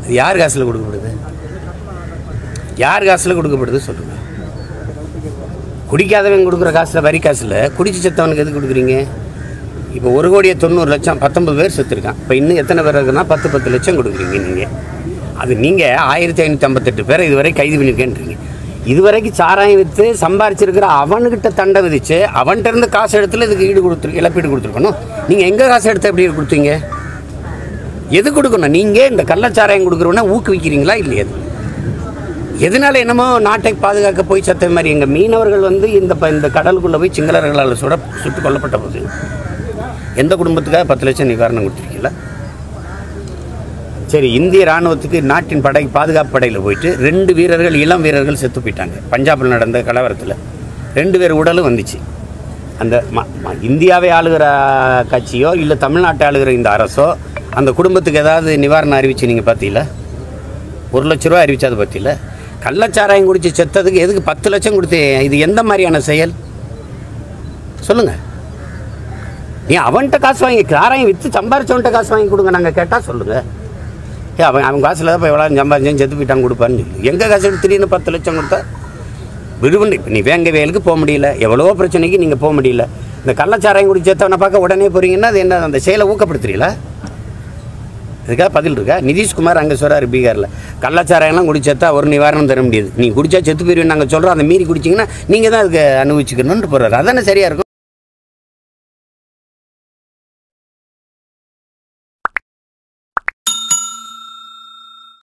இது யார் காசில் கொடுக்கப்படுது யார் காசில் கொடுக்கப்படுது சொல்லுங்கள் குடிக்காதவன் கொடுக்குற காசில் வரி காசில் குடிச்சு செத்தவனுக்கு எது கொடுக்குறீங்க இப்போ ஒரு கோடியே தொண்ணூறு லட்சம் பத்தொன்பது பேர் செத்துருக்கான் இப்போ இன்னும் எத்தனை பேர் இருக்குன்னா பத்து பத்து லட்சம் கொடுக்குறீங்க நீங்கள் அது நீங்கள் ஆயிரத்தி ஐநூற்றி ஐம்பத்தெட்டு பேரை இதுவரை கைது பண்ணியிருக்கேன்றீங்க இதுவரைக்கும் சாராயம் விற்று சம்பாரிச்சிருக்கிற அவனுக்கிட்ட தண்டை விதிச்சு அவன்கிட்ட இருந்து காசு எடுத்துல இதுக்கு ஈடு கொடுத்துரு இழப்பீடு கொடுத்துருக்கணும் நீங்கள் எங்கே காசு எடுத்து எப்படி கொடுத்தீங்க எது கொடுக்கணும் நீங்கள் இந்த கள்ளச்சாராயம் கொடுக்குறவன ஊக்குவிக்கிறீங்களா இல்லையா அது எதனால என்னமோ நாட்டை பாதுகாக்க போய் சத்த மாதிரி எங்கள் மீனவர்கள் வந்து இந்த ப- இந்த கடலுக்குள்ளே போய் சிங்களர்களால் சுட சுட்டு கொல்லப்பட்ட போது எந்த குடும்பத்துக்காக பத்து லட்சம் நிவாரணம் கொடுத்துருக்கீங்களா சரி இந்திய ராணுவத்துக்கு நாட்டின் படை பாதுகாப்பு படையில் போயிட்டு ரெண்டு வீரர்கள் இளம் வீரர்கள் செத்து போயிட்டாங்க பஞ்சாபில் நடந்த கலவரத்தில் ரெண்டு பேர் உடலும் வந்துச்சு அந்த ம- ம- இந்தியாவை ஆளுகிற கட்சியோ இல்லை தமிழ்நாட்டை ஆளுகிற இந்த அரசோ அந்த குடும்பத்துக்கு ஏதாவது நிவாரணம் அறிவிச்சு நீங்கள் பார்த்தீங்களா ஒரு லட்ச ரூபா அறிவிச்சது பற்றியில் கள்ளச்சாராயம் குடிச்சு செத்ததுக்கு எதுக்கு பத்து லட்சம் கொடுத்து இது எந்த மாதிரியான செயல் சொல்லுங்கள் நீ அவன்கிட்ட காசு வாங்கி சாராயம் விற்று சம்பாரிச்சவன்கிட்ட காசு வாங்கி கொடுங்க நாங்கள் கேட்டால் சொல்லுங்கள் ஏ அவன் அவன் காசில் தான் இப்போ எவ்வளோ சம்பாரிச்சேன் செத்து போயிட்டான் கொடுப்பான்னு சொல்லி எங்கள் காசு எடுத்து திடீர்னு பத்து லட்சம் கொடுத்தா விடுவண்டி இப்போ நீ வேங்க வேலுக்கு போக முடியல எவ்வளவோ பிரச்சனைக்கு நீங்கள் போக முடியல இந்த கள்ளச்சாராயம் குடிச்சு செத்தவனை பார்க்க உடனே போகிறீங்கன்னா அது என்ன அந்த செயலை ஊக்கப்படுத்துறீங்களா இதுக்காக பதில் இருக்கா நிதிஷ்குமார் அங்கே சொல்கிறார் பீகாரில் கள்ளச்சாராயம்லாம் குடிச்சா ஒரு நிவாரணம் தர முடியாது நீ குடிச்சா செத்து போயிருவேன் நாங்கள் சொல்கிறோம் அதை மீறி குடிச்சிங்கன்னா நீங்கள் தான் அதுக்கு அனுபவிச்சுக்கணும்னு போகிறாரு அதானே சரியாக இருக்கும்